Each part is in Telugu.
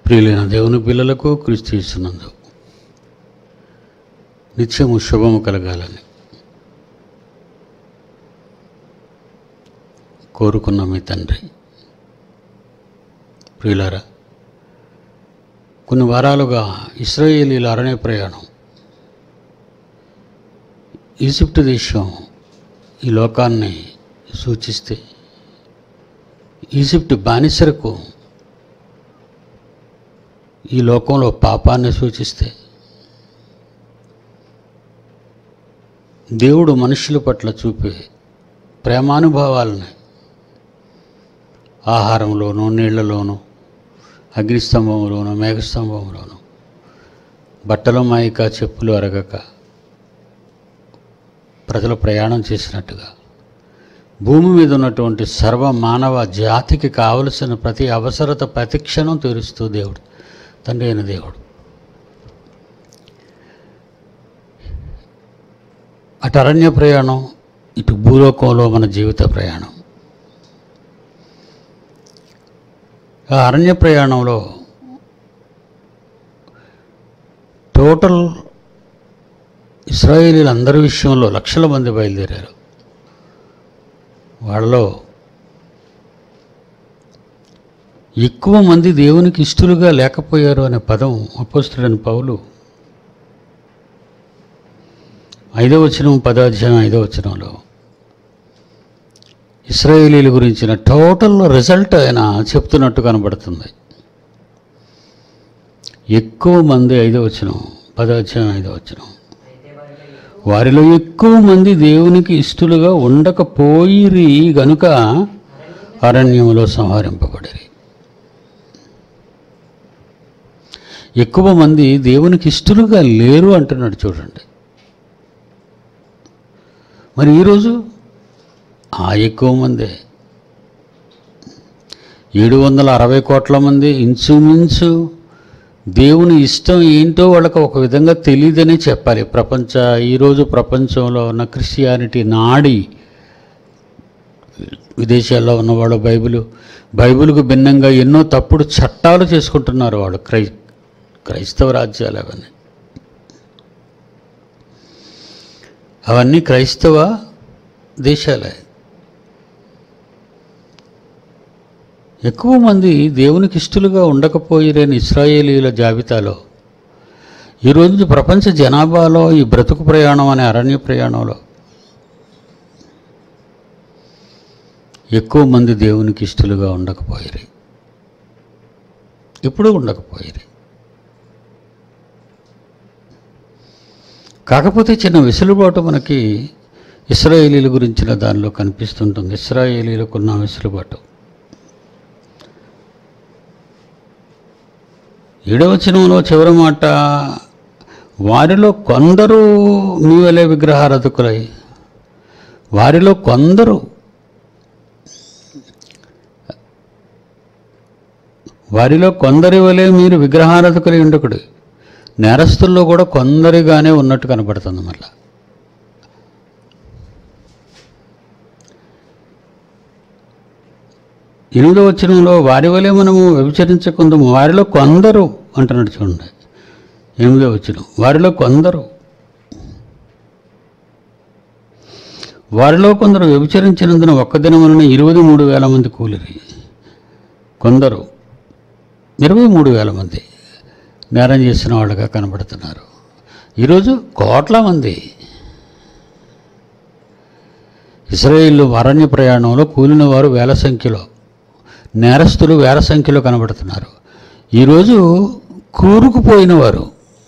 ప్రియులైన దేవుని పిల్లలకు క్రీస్తు ఇస్తున్నందు నిత్యము శుభము కలగాలని కోరుకున్న మీ తండ్రి ప్రియులారా కొన్ని వారాలుగా ఇస్రాయేలీల అరణ్య ప్రయాణం ఈజిప్ట్ దేశం ఈ లోకాన్ని సూచిస్తే ఈజిప్ట్ బానిసరకు ఈ లోకంలో పాపాన్ని సూచిస్తే దేవుడు మనుషుల పట్ల చూపే ప్రేమానుభవాలని ఆహారంలోనూ నీళ్లలోనూ అగ్నిస్తంభంలోనూ మేఘస్తంభంలోనూ బట్టలు మాయిక చెప్పులు అరగక ప్రజలు ప్రయాణం చేసినట్టుగా భూమి మీద ఉన్నటువంటి సర్వ మానవ జాతికి కావలసిన ప్రతి అవసరత ప్రతి క్షణం తీరుస్తూ దేవుడు తండ్రి అయిన దేవుడు అటు అరణ్య ప్రయాణం ఇటు భూలోకంలో మన జీవిత ప్రయాణం ఆ అరణ్య ప్రయాణంలో టోటల్ ఇస్రాయేలీలందరి విషయంలో లక్షల మంది బయలుదేరారు వాళ్ళలో ఎక్కువ మంది దేవునికి ఇష్టలుగా లేకపోయారు అనే పదం అపోస్తుడని పౌలు ఐదవ వచనం పదో అధ్యాయం ఐదవ వచనంలో ఇస్రాయేలీల గురించిన టోటల్ రిజల్ట్ ఆయన చెప్తున్నట్టు కనబడుతుంది ఎక్కువ మంది ఐదవ వచనం పదో అధ్యాయం ఐదవ వచనం వారిలో ఎక్కువ మంది దేవునికి ఇష్టలుగా ఉండకపోయిరి గనుక అరణ్యంలో సంహరింపబడిరి ఎక్కువ మంది దేవునికి ఇష్టలుగా లేరు అంటున్నాడు చూడండి మరి ఈరోజు ఆ ఎక్కువ మందే ఏడు వందల అరవై కోట్ల మంది ఇంచుమించు దేవుని ఇష్టం ఏంటో వాళ్ళకి ఒక విధంగా తెలియదనే చెప్పాలి ప్రపంచ ఈరోజు ప్రపంచంలో ఉన్న క్రిస్టియానిటీ నాడి విదేశాల్లో ఉన్నవాళ్ళు బైబిల్ బైబిల్కు భిన్నంగా ఎన్నో తప్పుడు చట్టాలు చేసుకుంటున్నారు వాళ్ళు క్రై క్రైస్తవ రాజ్యాలు అవన్నీ అవన్నీ క్రైస్తవ దేశాలే ఎక్కువ మంది దేవునికి ఇష్టలుగా ఉండకపోయిరేని ఇస్రాయేలీల జాబితాలో ఈరోజు ప్రపంచ జనాభాలో ఈ బ్రతుకు ప్రయాణం అనే అరణ్య ప్రయాణంలో ఎక్కువ మంది దేవునికి ఇష్టలుగా ఉండకపోయిరి ఎప్పుడూ ఉండకపోయిరి కాకపోతే చిన్న వెసులుబాటు మనకి ఇస్రాయేలీల గురించిన దానిలో కనిపిస్తుంటుంది ఇస్రాయేలీలకు ఉన్న వెసులుబాటు ఏడవచనంలో చివరి మాట వారిలో కొందరు మీ వలె విగ్రహారధకులై వారిలో కొందరు వారిలో కొందరి వలె మీరు విగ్రహారధకులై ఉండకుడు నేరస్తుల్లో కూడా కొందరిగానే ఉన్నట్టు కనపడుతుంది మళ్ళా ఎనిమిదో వచనంలో వారి వలె మనము వ్యభిచరించకుందాము వారిలో కొందరు అంటున్నాడు చూడండి ఎనిమిదో వచనం వారిలో కొందరు వారిలో కొందరు వ్యభిచరించినందున ఒక్క దినమున ఇరవై మూడు వేల మంది కూలిరి కొందరు ఇరవై మూడు వేల మంది నేరం చేసిన వాళ్ళుగా కనబడుతున్నారు ఈరోజు కోట్ల మంది ఇస్రాయిల్ అరణ్య ప్రయాణంలో కూలిన వారు వేల సంఖ్యలో నేరస్తులు వేల సంఖ్యలో కనబడుతున్నారు ఈరోజు కూరుకుపోయిన వారు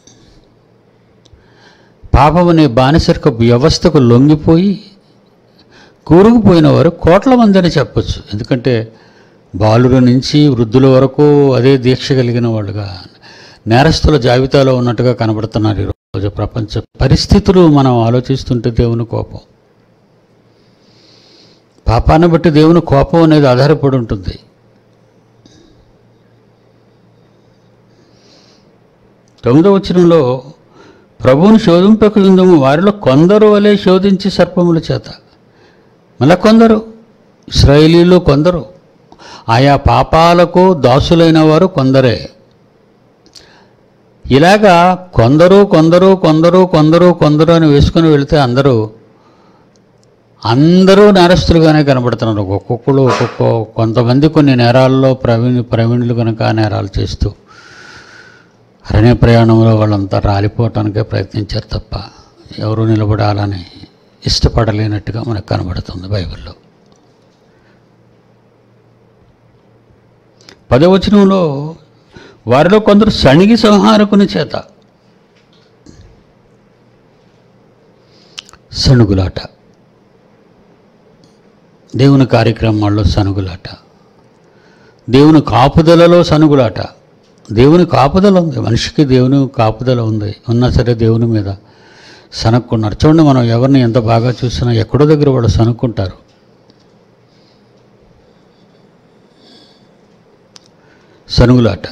పాపం అనే బానిసరిక వ్యవస్థకు లొంగిపోయి కూరుకుపోయిన వారు కోట్ల మంది అని చెప్పచ్చు ఎందుకంటే బాలుల నుంచి వృద్ధుల వరకు అదే దీక్ష కలిగిన వాళ్ళుగా నేరస్తుల జాబితాలో ఉన్నట్టుగా కనబడుతున్నారు ఈరోజు ప్రపంచ పరిస్థితులు మనం ఆలోచిస్తుంటే దేవుని కోపం పాపాన్ని బట్టి దేవుని కోపం అనేది ఆధారపడి ఉంటుంది తొమ్మిదవ వచనంలో ప్రభువుని శోధింపక యుందము వారిలో కొందరు వలె శోధించి సర్పముల చేత మళ్ళా కొందరు ఇస్రాయేలీలు కొందరు ఆయా పాపాలకు దాసులైన వారు కొందరే ఇలాగా కొందరు కొందరు కొందరు కొందరు కొందరు అని వేసుకుని వెళితే అందరూ అందరూ నేరస్తులుగానే కనబడుతున్నారు ఒక్కొక్కరు ఒక్కొక్క కొంతమంది కొన్ని నేరాల్లో ప్రవీణ్ ప్రవీణులు కనుక ఆ నేరాలు చేస్తూ అరణ్య ప్రయాణంలో వాళ్ళంతా రాలిపోవటానికే ప్రయత్నించారు తప్ప ఎవరు నిలబడాలని ఇష్టపడలేనట్టుగా మనకు కనబడుతుంది బైబిల్లో పదవచనంలో వారిలో కొందరు సణిగి సంహారకుని చేత సణుగులాట దేవుని కార్యక్రమాల్లో సనుగులాట దేవుని కాపుదలలో సనుగులాట దేవుని కాపుదల ఉంది మనిషికి దేవుని కాపుదల ఉంది ఉన్నా సరే దేవుని మీద సనక్కున్నారు చూడండి మనం ఎవరిని ఎంత బాగా చూసినా ఎక్కడో దగ్గర వాళ్ళు సనుక్కుంటారు సనుగులాట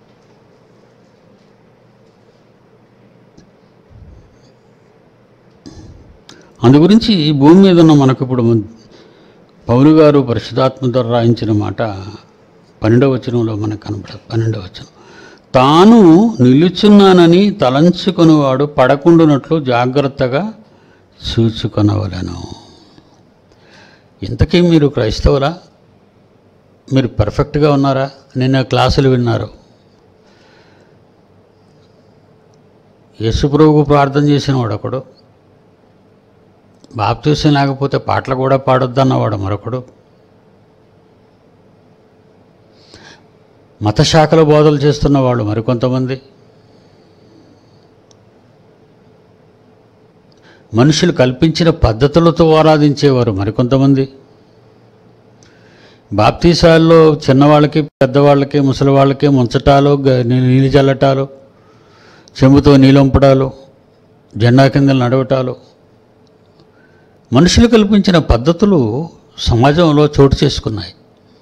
అందు గురించి ఈ భూమి మీద ఉన్న మనకు ఇప్పుడు పౌలు గారు పరిశుధాత్మ ద్వారా రాయించిన మాట పన్నెండవ వచనంలో మనకు కనపడదు పన్నెండవ వచనం తాను నిలుచున్నానని తలంచుకొనివాడు పడకుండునట్లు జాగ్రత్తగా చూచుకొనవలను ఇంతకీ మీరు క్రైస్తవులా మీరు పర్ఫెక్ట్గా ఉన్నారా నిన్న క్లాసులు విన్నారు యేసుప్రభుకు ప్రార్థన చేసిన వాడు ఒకడు బాప్తీసం లేకపోతే పాటలు కూడా పాడొద్దన్నవాడు మరొకడు మత శాఖల బోధలు చేస్తున్న వాళ్ళు మరికొంతమంది మనుషులు కల్పించిన పద్ధతులతో ఆరాధించేవారు మరికొంతమంది బాప్తీసాల్లో చిన్నవాళ్ళకి పెద్దవాళ్ళకి ముసలి వాళ్ళకి ముంచటాలు గ- నీ- నీళ్ళు చల్లటాలు చెంబుతో నీళ్ళొంపడాలు జెండా కింద నడవటాలు మనుషులు కల్పించిన పద్ధతులు సమాజంలో చోటు చేసుకున్నాయి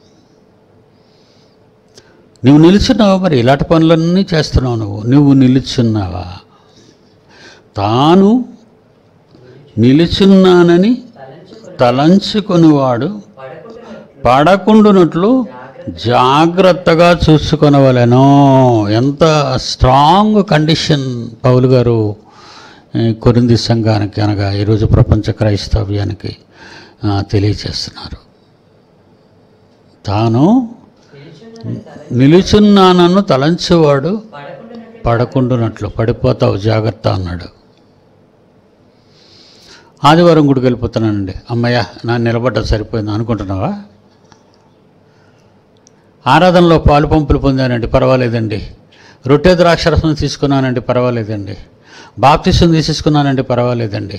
నువ్వు నిలుచున్నావా మరి ఇలాంటి పనులన్నీ చేస్తున్నావు నువ్వు నువ్వు నిలుచున్నావా తాను నిలుచున్నానని తలంచుకొనివాడు పడకుండునట్లు జాగ్రత్తగా చూసుకొనవలెను ఎంత స్ట్రాంగ్ కండిషన్ పౌలు గారు ఈ కొరింది సంఘానికి అనగా ఈరోజు ప్రపంచ క్రైస్తవ్యానికి ఆ, తెలియచేస్తున్నారు తాను నిలుచున్నానన్ను తలంచేవాడు పడకుండునట్లు పడిపోతావు జాగ్రత్త అన్నాడు ఆదివారం గుడికి వెళ్ళిపోతున్నానండి అమ్మయ్య నా నిలబడ్డ సరిపోయింది అనుకుంటున్నావా ఆరాధనలో పాలు పంపులు పొందానండి పర్వాలేదండి రొట్టె ద్రాక్షరసం తీసుకున్నానండి పర్వాలేదండి బాప్తిసం తీసేసుకున్నానండి పర్వాలేదండి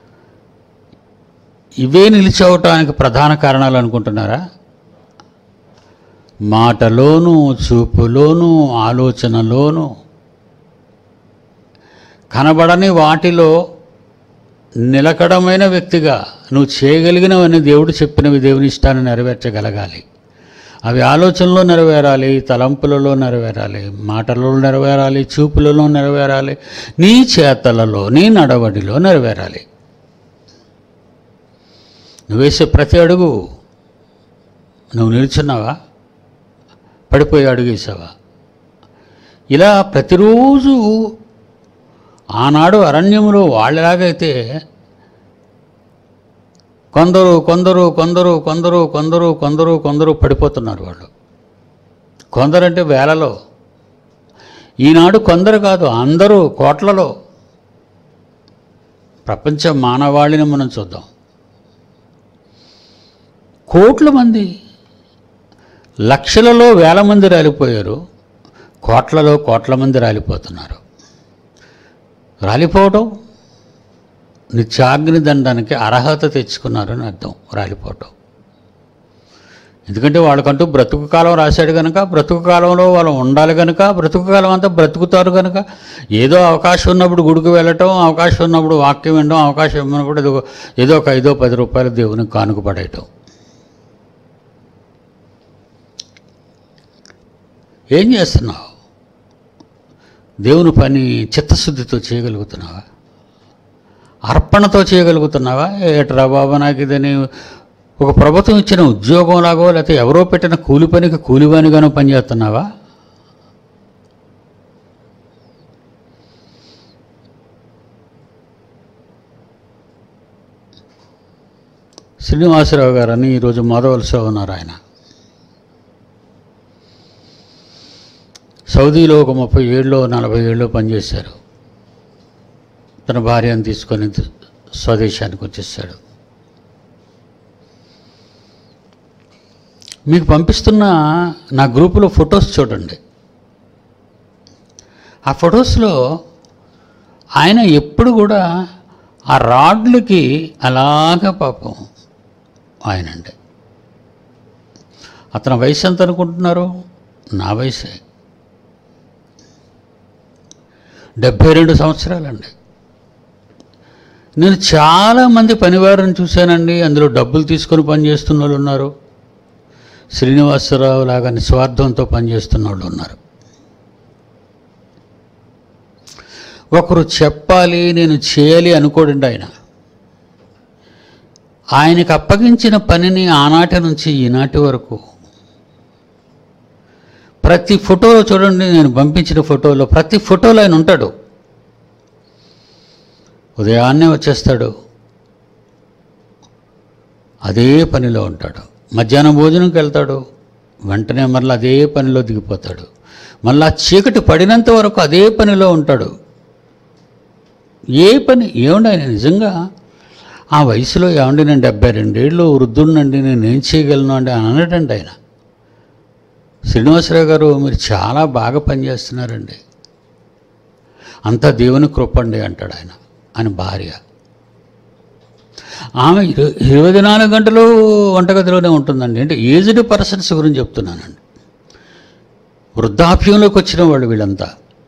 ఇవే నిలిచవటానికి ప్రధాన కారణాలు అనుకుంటున్నారా మాటలోను చూపులోను ఆలోచనలోను కనబడని వాటిలో నిలకడమైన వ్యక్తిగా నువ్వు చేయగలిగినవని దేవుడు చెప్పినవి దేవుని ఇష్టాన్ని నెరవేర్చగలగాలి అవి ఆలోచనలో నెరవేరాలి తలంపులలో నెరవేరాలి మాటలలో నెరవేరాలి చూపులలో నెరవేరాలి నీ చేతలలో నీ నడవడిలో నెరవేరాలి నువ్వు వేసే ప్రతి అడుగు నువ్వు నిల్చున్నావా పడిపోయి అడుగు వేసావా ఇలా ప్రతిరోజు ఆనాడు అరణ్యములో వాళ్ళలాగైతే కొందరు కొందరు కొందరు కొందరు కొందరు కొందరు కొందరు పడిపోతున్నారు వాళ్ళు కొందరంటే వేలలో ఈనాడు కొందరు కాదు అందరూ కోట్లలో ప్రపంచ మానవాళిని మనం చూద్దాం కోట్ల మంది లక్షలలో వేల మంది రాలిపోయారు కోట్లలో కోట్ల మంది రాలిపోతున్నారు రాలిపోవడం నిత్యాగ్ని దండానికి అర్హత తెచ్చుకున్నారని అర్థం రాలిపోవటం ఎందుకంటే వాళ్ళకంటూ బ్రతుకు కాలం రాశాడు కనుక బ్రతుకు కాలంలో వాళ్ళు ఉండాలి కనుక బ్రతుకు కాలం అంతా బ్రతుకుతారు కనుక ఏదో అవకాశం ఉన్నప్పుడు గుడికి వెళ్ళటం అవకాశం ఉన్నప్పుడు వాక్యం వినడం అవకాశం ఉన్నప్పుడు ఏదో ఏదో ఒక ఐదో పది రూపాయలు దేవునికి కానుక పడేయటం ఏం చేస్తున్నావు దేవుని పని చిత్తశుద్ధితో చేయగలుగుతున్నావా అర్పణతో చేయగలుగుతున్నావా ఏట్రా బాబా నాకు ఇదని ఒక ప్రభుత్వం ఇచ్చిన ఉద్యోగం లాగో లేకపోతే ఎవరో పెట్టిన కూలి పనికి కూలివానిగానో పనిచేస్తున్నావా శ్రీనివాసరావు గారు అని ఈరోజు మొదవలసో ఉన్నారు ఆయన సౌదీలో ఒక ముప్పై ఏళ్ళు నలభై ఏళ్ళు పనిచేశారు తన భార్యను తీసుకొని స్వదేశానికి వచ్చేసాడు మీకు పంపిస్తున్న నా గ్రూపులో ఫొటోస్ చూడండి ఆ ఫొటోస్లో ఆయన ఎప్పుడు కూడా ఆ రాడ్లకి అలాగ పాపం ఆయనండి అతని వయసు ఎంత అనుకుంటున్నారు నా వయసే డెబ్భై రెండు సంవత్సరాలండి నేను చాలామంది పనివారిని చూశానండి అందులో డబ్బులు తీసుకొని పనిచేస్తున్న వాళ్ళు ఉన్నారు శ్రీనివాసరావు లాగా నిస్వార్థంతో పనిచేస్తున్న వాళ్ళు ఉన్నారు ఒకరు చెప్పాలి నేను చేయాలి అనుకోడండి ఆయన ఆయనకు అప్పగించిన పనిని ఆనాటి నుంచి ఈనాటి వరకు ప్రతి ఫోటోలో చూడండి నేను పంపించిన ఫోటోలో ప్రతి ఫోటోలో ఆయన ఉంటాడు ఉదయాన్నే వచ్చేస్తాడు అదే పనిలో ఉంటాడు మధ్యాహ్నం భోజనంకి వెళ్తాడు వెంటనే మళ్ళీ అదే పనిలో దిగిపోతాడు మళ్ళా చీకటి పడినంత వరకు అదే పనిలో ఉంటాడు ఏ పని ఏమండి ఆయన నిజంగా ఆ వయసులో ఏమండి నేను డెబ్బై రెండేళ్ళు వృద్ధుడినండి నేను ఏం చేయగలను అండి అని అనడండి ఆయన శ్రీనివాసరావు గారు మీరు చాలా బాగా పనిచేస్తున్నారండి అంతా దేవుని కృపండి అంటాడు ఆయన ఆయన భార్య ఆమె ఇరు- ఇరవై నాలుగు గంటలు వంటగదిలోనే ఉంటుందండి అంటే ఏజ్డ్ పర్సన్స్ గురించి చెప్తున్నానండి వృద్ధాప్యంలోకి వచ్చిన వాళ్ళు వీళ్ళంతా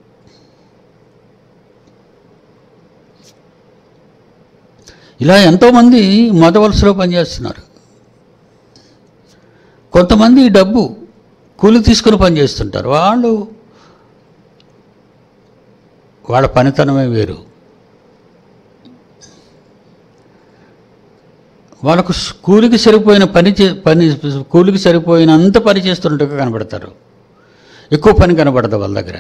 ఇలా ఎంతోమంది మొదవలసలో పనిచేస్తున్నారు కొంతమంది ఈ డబ్బు కూలి తీసుకుని పనిచేస్తుంటారు వాళ్ళు వాళ్ళ పనితనమే వేరు వాళ్ళకు స్- కూలికి సరిపోయిన పని చే పని కూలికి సరిపోయినంత పని చేస్తున్నట్టుగా కనబడతారు ఎక్కువ పని కనబడదు వాళ్ళ దగ్గర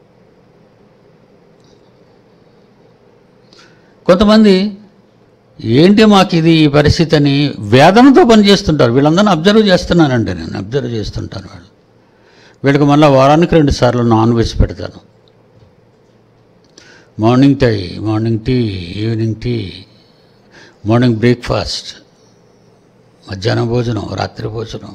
కొంతమంది ఏంటి మాకు ఇది ఈ పరిస్థితి అని వేదనతో పనిచేస్తుంటారు వీళ్ళందరినీ అబ్జర్వ్ చేస్తున్నానండి నేను అబ్జర్వ్ చేస్తుంటాను వాళ్ళు వీళ్ళకి మళ్ళీ వారానికి రెండు సార్లు నాన్ వెజ్ పెడతాను morning tea morning tea evening tea morning breakfast మధ్యాహ్నం భోజనం రాత్రి భోజనం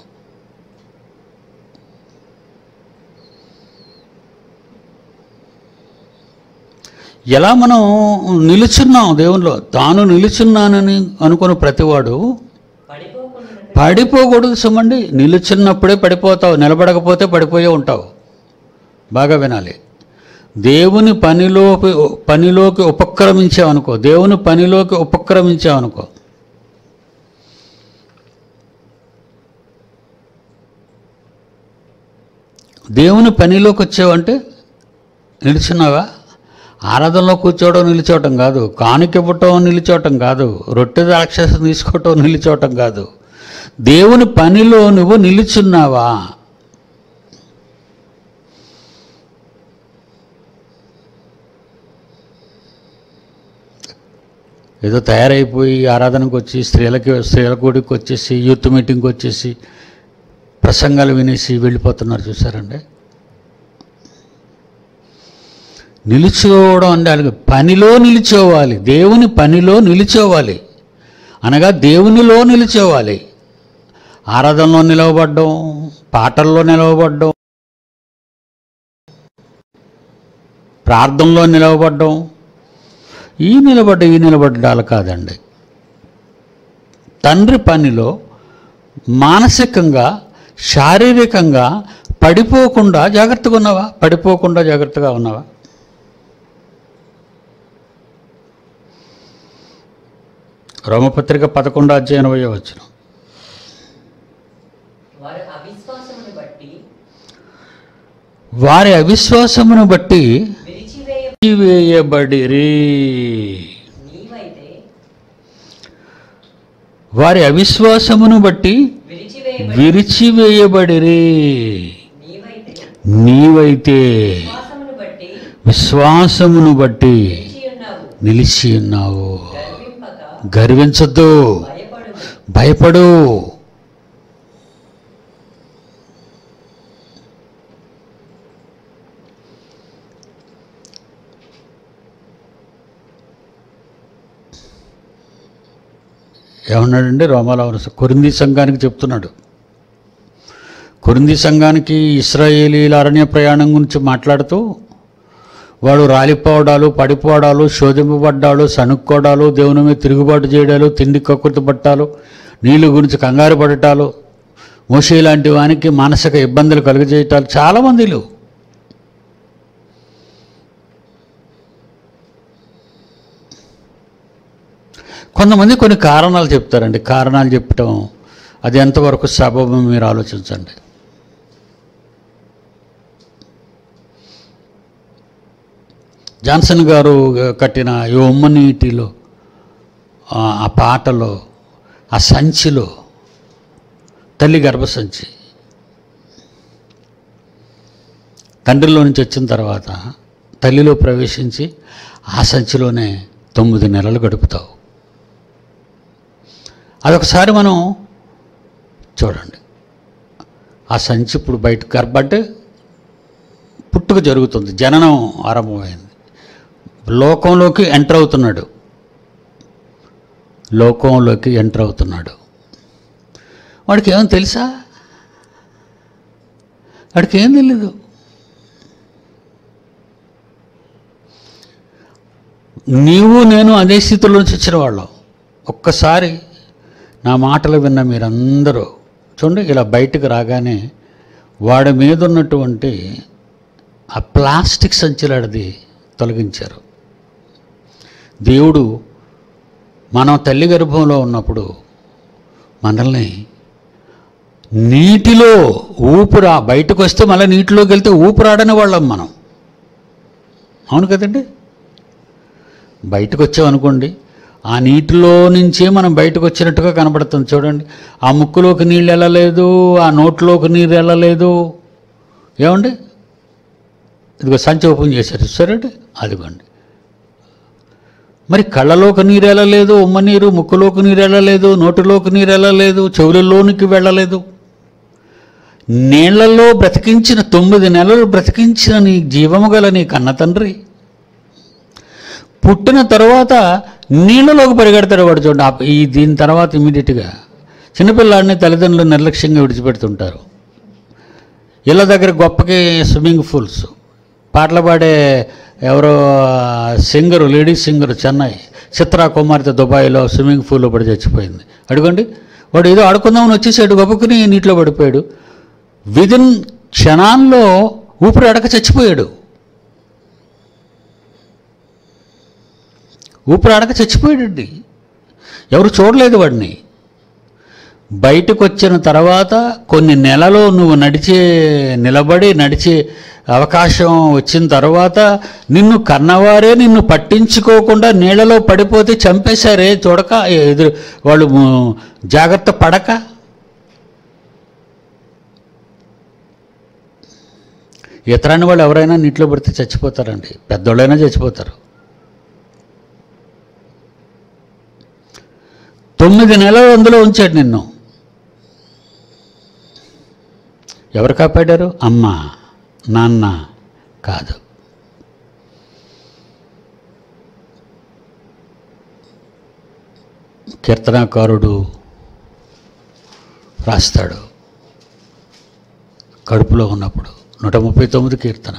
ఎలా మనం నిలుచున్నాం దేవునిలో తాను నిలుచున్నానని అనుకున్న ప్రతివాడు పడిపోకుండా పడిపోకూడదు సుమండి నిలుచున్నప్పుడే పడిపోతావు నిలబడకపోతే పడిపోయే ఉంటావు బాగా వినాలి దేవుని పనిలోకి పనిలోకి ఉపక్రమించావనుకో దేవుని పనిలోకి ఉపక్రమించావనుకో దేవుని పనిలోకి వచ్చావంటే నిలుచున్నావా ఆరాధనలో కూర్చోవడం నిలిచోవటం కాదు కానుకివ్వటం నిలిచోవటం కాదు రొట్టె రాక్షసం తీసుకోవటం నిలిచోవటం కాదు దేవుని పనిలో నువ్వు నిలుచున్నావా ఏదో తయారైపోయి ఆరాధనకు వచ్చి స్త్రీలకి స్త్రీల కూడికి వచ్చేసి యూత్ మీటింగ్కి వచ్చేసి ప్రసంగాలు వినేసి వెళ్ళిపోతున్నారు చూసారండి నిలుచోవడం అంటే అలాగే పనిలో నిలిచోవాలి దేవుని పనిలో నిలిచోవాలి అనగా దేవునిలో నిలిచోవాలి ఆరాధనలో నిలవబడ్డం పాటల్లో నిలవబడ్డం ప్రార్థనలో నిలవబడ్డం ఈ నిలబడ్డ ఈ నిలబడ్డాలు కాదండి తండ్రి పనిలో మానసికంగా శారీరకంగా పడిపోకుండా జాగ్రత్తగా ఉన్నావా పడిపోకుండా జాగ్రత్తగా ఉన్నావా రోమపత్రిక పదకొండో అధ్యాయం ఇరవై వచ్చిన వారి అవిశ్వాసమును బట్టి వారి అవిశ్వాసమును బట్టి విరిచివేయ వేయబడిరి నీవైతే వారి అవిశ్వాసమును బట్టి విరిచివేయ విరిచివేయబడిరి నీవైతే నీవైతే విశ్వాసమును బట్టి విశ్వాసమును బట్టి విరిచి ఉన్నావు నిలిచి ఉన్నావు గర్వింపక గర్వించద్దు భయపడు భయపడు ఏమన్నాడండి రోమాలవర కొరింది సంఘానికి చెప్తున్నాడు కొరింది సంఘానికి ఇస్రాయేలీల అరణ్య ప్రయాణం గురించి మాట్లాడుతూ వాడు రాలిపోవడాలు పడిపోవడాలు శోధింపబడ్డాలు సనుక్కోవడాలు దేవుని మీద తిరుగుబాటు చేయడాలు తిండి కక్కుర్తి పట్టాలు నీళ్ళు గురించి కంగారు పడటాలు మోషే లాంటి వానికి మానసిక ఇబ్బందులు కలుగజేయటాలు చాలామందిలు కొంతమంది కొన్ని కారణాలు చెప్తారండి కారణాలు చెప్పటం అది ఎంతవరకు సబబం మీరు ఆలోచించండి జాన్సన్ గారు కట్టిన ఈ ఉమ్మ నీటిలో ఆ ఆ పాటలో ఆ సంచిలో తల్లి గర్భసంచి తండ్రిలో నుంచి వచ్చిన తర్వాత తల్లిలో ప్రవేశించి ఆ సంచిలోనే తొమ్మిది నెలలు గడుపుతావు అదొకసారి మనం చూడండి ఆ సంచి ఇప్పుడు బయట గర్భంటే పుట్టుక జరుగుతుంది జననం ఆరంభమైంది లోకంలోకి ఎంటర్ అవుతున్నాడు లోకంలోకి ఎంటర్ అవుతున్నాడు వాడికి ఏమో తెలుసా వాడికి ఏం తెలీదు నీవు నేను అదే స్థితిలో నుంచి వచ్చిన వాళ్ళం ఒక్కసారి నా మాటలు విన్న మీరందరూ చూడండి ఇలా బయటకు రాగానే వాడి మీద ఉన్నటువంటి ఆ ప్లాస్టిక్ సంచిలాడిది తొలగించారు దేవుడు మనం తల్లి గర్భంలో ఉన్నప్పుడు మనల్ని నీటిలో ఊపిరా బయటకు వస్తే మళ్ళీ నీటిలోకి వెళ్తే ఊపిరాడని వాళ్ళం మనం అవును కదండి బయటకు వచ్చామనుకోండి ఆ నీటిలో నుంచే మనం బయటకు వచ్చినట్టుగా కనబడుతుంది చూడండి ఆ ముక్కులోకి నీళ్ళు వెళ్ళలేదు ఆ నోట్లోకి నీరు వెళ్ళలేదు ఏమండి ఇదిగో సంచి ఓపెన్ చేశారు చూసారండి అదిగోండి మరి కళ్ళలోకి నీరు వెళ్ళలేదు ఉమ్మ నీరు ముక్కులోకి నీరు వెళ్ళలేదు నోటిలోకి నీరు వెళ్ళలేదు చెవులలోనికి వెళ్ళలేదు నీళ్లలో బ్రతికించిన తొమ్మిది నెలలు బ్రతికించిన నీ జీవము గల నీ కన్న తండ్రి పుట్టిన తర్వాత నీళ్ళలోకి పరిగెడతాడు వాడు చూడండి ఆ- ఈ దీని తర్వాత ఇమీడియట్గా చిన్నపిల్లాడిని తల్లిదండ్రులు నిర్లక్ష్యంగా విడిచిపెడుతుంటారు ఇళ్ళ దగ్గర గొప్పకి స్విమ్మింగ్ పూల్స్ పాటలు పాడే ఎవరో singer lady singer Chennai Chitra కుమార్తె దుబాయ్లో స్విమ్మింగ్ పూల్లో పడి చచ్చిపోయింది అడుగండి వాడు ఏదో ఆడుకుందామని వచ్చేసాడు గొప్పకుని నీటిలో పడిపోయాడు విదిన్ క్షణాల్లో ఊపిరి అడక చచ్చిపోయాడు ఊపిరి అడక చచ్చిపోయాడండి ఎవరు చూడలేదు వాడిని బయటకు వచ్చిన తర్వాత కొన్ని నెలలు నువ్వు నడిచే నిలబడి నడిచే అవకాశం వచ్చిన తర్వాత నిన్ను కన్నవారే నిన్ను పట్టించుకోకుండా నీళ్ళలో పడిపోతే చంపేశారే చూడక ఎదురు వాళ్ళు ము- జాగ్రత్త పడక ఇతరాని వాళ్ళు ఎవరైనా నీటిలో పడితే చచ్చిపోతారండి పెద్దోళ్ళైనా చచ్చిపోతారు తొమ్మిది నెలలు అందులో ఉంచాడు నిన్ను ఎవరు కాపాడారు అమ్మ నాన్న కాదు కీర్తనాకారుడు రాస్తాడు కడుపులో ఉన్నప్పుడు నూట ముప్పై తొమ్మిది కీర్తన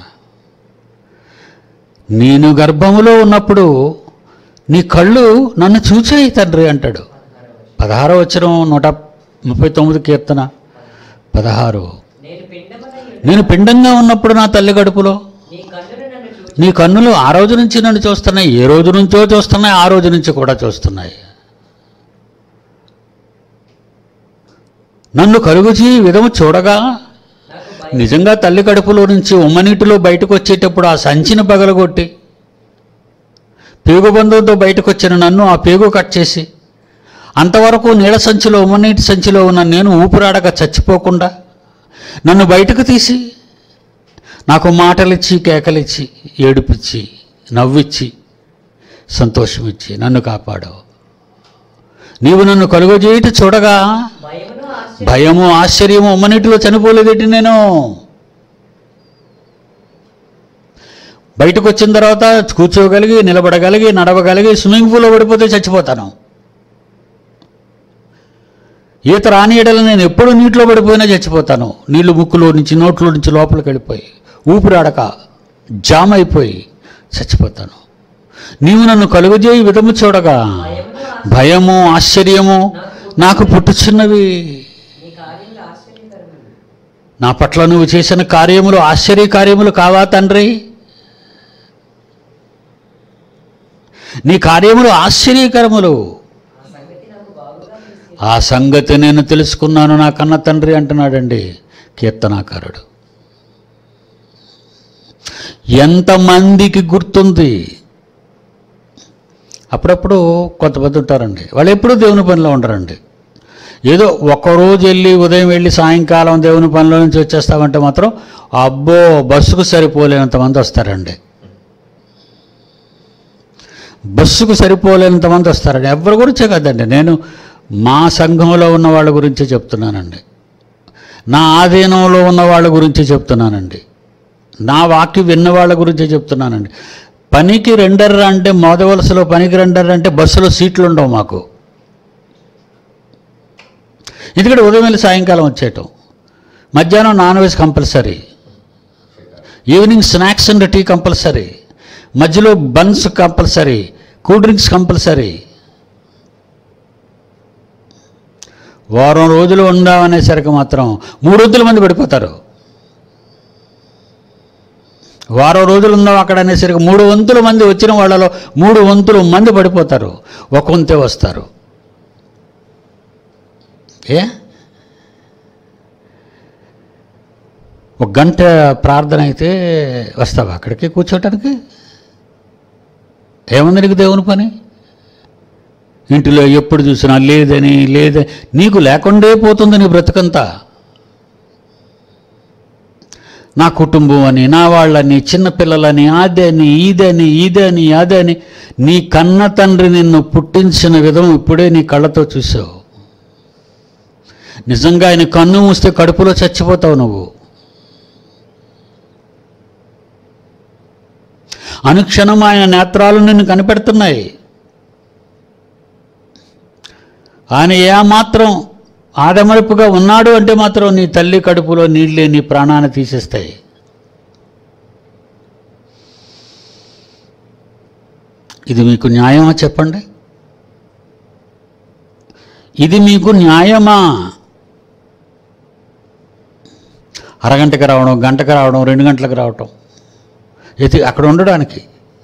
నేను గర్భములో ఉన్నప్పుడు నీ కళ్ళు నన్ను చూచాయి తండ్రి అంటాడు పదహారో వచ్చిన నూట ముప్పై తొమ్మిది కీర్తన పదహారు నేను పిండమనై నేను పిండంగా ఉన్నప్పుడు నా తల్లి గడుపులో నీ కన్నులు నన్ను చూచి నీ కన్నులు ఆ రోజు నుంచి నన్ను చూస్తున్నాయి ఏ రోజు నుంచో చూస్తున్నాయి ఆ రోజు నుంచి కూడా చూస్తున్నాయి నన్ను కలుగుచి ఈ విధము చూడగా నాకు భయం నిజంగా తల్లి కడుపులో నుంచి ఉమ్మనీటిలో బయటకు వచ్చేటప్పుడు ఆ సంచిని పగలగొట్టి పేగు బంధంతో బయటకు వచ్చిన నన్ను ఆ పేగు కట్ చేసి అంతవరకు నీళ్ళ సంచిలో ఉమ్మనీటి సంచిలో ఉన్న నేను ఊపిరాడక చచ్చిపోకుండా నన్ను బయటకు తీసి నాకు మాటలిచ్చి కేకలిచ్చి ఏడుపిచ్చి నవ్విచ్చి సంతోషమిచ్చి నన్ను కాపాడావు నీవు నన్ను కలుగజేయట చూడగా భయమును ఆశ్చర్య భయము ఆశ్చర్యము ఉమ్మనీటిలో చనిపోలేదేటి నేను బయటకు వచ్చిన తర్వాత కూర్చోగలిగి నిలబడగలిగి నడవగలిగి స్విమ్మింగ్ పూల్లో పడిపోతే చచ్చిపోతాను ఈత రానియడలు నేను ఎప్పుడు నీటిలో పడిపోయినా చచ్చిపోతాను నీళ్లు ముక్కులో నుంచి నోట్లో నుంచి లోపలికి వెళ్ళిపోయి ఊపిరాడక జామ్ అయిపోయి చచ్చిపోతాను నీవు నన్ను కలుగజేయి విధము చూడగా భయమును భయము ఆశ్చర్యము నాకు పుట్టుచున్నవి నీ కార్యములు ఆశ్చర్యకరములు నా పట్ల నువ్వు చేసిన కార్యములు ఆశ్చర్య కార్యములు కావా తండ్రి నీ కార్యములు ఆశ్చర్యకరములు ఆ సంగతి నాకు బాగుగా తెలిసి ఆ సంగతి నేను తెలుసుకున్నాను నా కన్న తండ్రి అంటున్నాడండి కీర్తనాకారుడు ఎంతమందికి గుర్తుంది అప్పుడప్పుడు కొంతమంది ఉంటారండి వాళ్ళు ఎప్పుడూ దేవుని పనిలో ఉండరండి ఏదో ఒక్కరోజు వెళ్ళి ఉదయం వెళ్ళి సాయంకాలం దేవుని పనిలో నుంచి వచ్చేస్తామంటే మాత్రం అబ్బో బస్సుకు సరిపోలేనంత మంది వస్తారండి బస్సుకు సరిపోలేనంత మంది వస్తారండి ఎవరి గురించే కదండి నేను మా సంఘంలో ఉన్న వాళ్ళ గురించే చెప్తున్నానండి నా ఆధీనంలో ఉన్న వాళ్ళ గురించి చెప్తున్నానండి నా వాక్యం విన్న వాళ్ళ గురించే చెప్తున్నానండి పనికి రెండర్రా అంటే మోదవలసలో పనికి రెండర్రా అంటే బస్సులో సీట్లు ఉండవు మాకు ఎందుకంటే ఉదయం వెళ్ళి సాయంకాలం వచ్చేయటం మధ్యాహ్నం non veg compulsory evening snacks and tea compulsory మధ్యలో buns compulsory cool drinks compulsory వారం రోజులు ఉందామనేసరికి మాత్రం మూడు వందల మంది పడిపోతారు వారం రోజులు ఉందాం అక్కడ అనేసరికి మూడు వంతుల మంది వచ్చిన వాళ్ళలో మూడు వంతులు మంది పడిపోతారు ఒక వంతే వస్తారు ఏ ఒక గంట ప్రార్థన అయితే వస్తావా అక్కడికి కూర్చోటానికి ఏముంది నీకు దేవుని పని ఇంటిలో ఎప్పుడు చూసినా లేదని లేదని నీకు లేకుండే పోతుంది నీ బ్రతుకంతా నా కుటుంబం అని నా వాళ్ళని చిన్నపిల్లలని అదని ఇదని ఇదని అదని నీ కన్న తండ్రి నిన్ను పుట్టించిన విధం ఇప్పుడే నీ కళ్ళతో చూసావు నిజంగా ఆయన కన్ను మూస్తే కడుపులో చచ్చిపోతావు నువ్వు అనుక్షణం ఆయన నేత్రాలు నిన్ను కనిపెడుతున్నాయి ఆయన ఏమాత్రం ఆడమరుపుగా ఉన్నాడు అంటే మాత్రం నీ తల్లి కడుపులో నీళ్ళే నీ ప్రాణాన్ని తీసేస్తాయి ఇది మీకు న్యాయమా చెప్పండి ఇది మీకు న్యాయమా అరగంటకి రావడం గంటకి రావడం రెండు గంటలకు రావటం ఇది అక్కడ ఉండడానికి